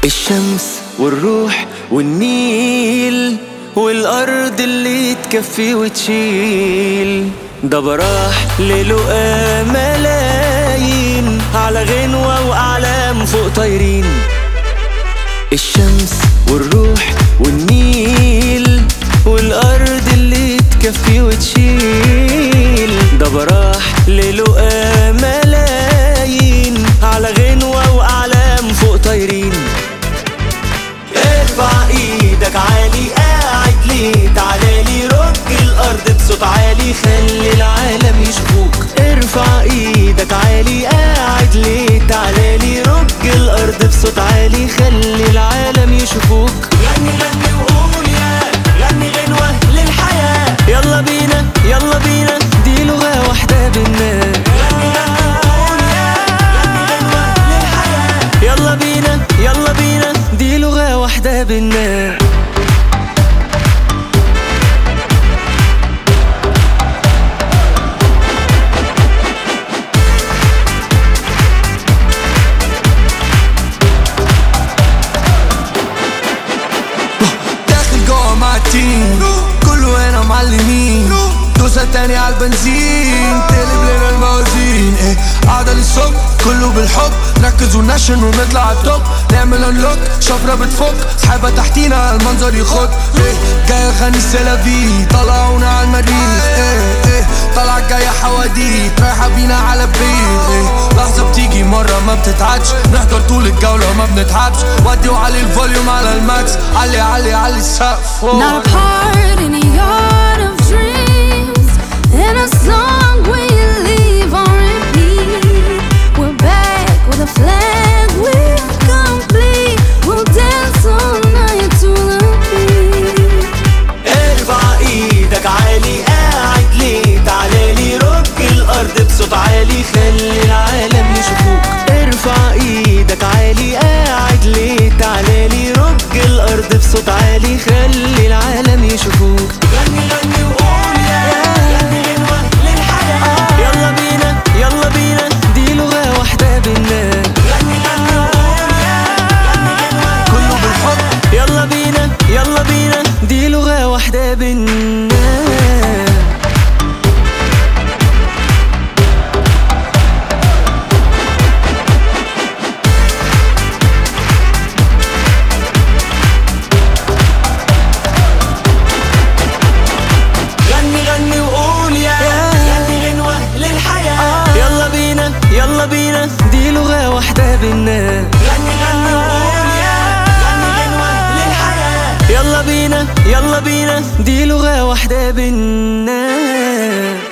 الشمس والروح والنيل والأرض اللي تكفي وتشيل ده براح للقى ملايين على غنوة وأعلام فوق طايرين الشمس والروح والنيل والأرض اللي تكفي وتشيل ده براح للقى ملايين على غنوة وأعلام فوق طايرين ارفع ايدك عالي قاعد ليه تعالالي رج الارض بصوت عالي خلي العالم يشوفوك ارفع ايدك عالي قاعد ليه تعالالي رج الارض بصوت عالي خلي العالم يشوفوك غني غني وقول يا غني غنوة للحياة يلا بينا يلا بينا دي لغة واحدة بينا غني غني وقول يا غني غنوة للحياة يلا بينا يلا بينا دي لغة واحدة بينا داخل جوه مع التيم كله هنا معلمين دوسة تاني على البنزين تقلب لنا الموازين ايه قاعدة للصبح كله بالحب نركز ونشن ونطلع على التوب نعمل انلوك شفرة بتفك سحابة تحتينا المنظر يخد ايه جاي اغني سيلافي طلعونا على المريخ ايه ايه طلع جاية حواديت رايحة بينا على بيت ايه لحظة بتيجي مرة ما بتتعدش نحضر طول الجولة وما بنتعبش ودي وعلي الفوليوم على الماكس علي علي علي السقف Not a part in a yard of dreams In a song we leave on repeat We're back with a flag we're complete We'll dance all night to the beat ارفع ايدك عالي قاعد ليه تعالالي رج الارض بصوت عالي خلي العالم يشوفوك ارفع ايدك عالي قاعد ليه تعالالي رج الارض بصوت عالي خلي العالم يشوفوك غني غني وقول يا غني غنوة للحياة يلا بينا يلا بينا دي لغة واحدة بينا غني غني وقول يا غني غنوة كله بالحب يلا بينا يلا بينا دي لغة واحدة بينا غني غني وقول يا غني غنوة للحياة يلا بينا يلا بينا دي لغة واحدة بينا غني غني وقول يا غني غنوة للحياة يلا بينا يلا بينا دي لغة واحدة بينا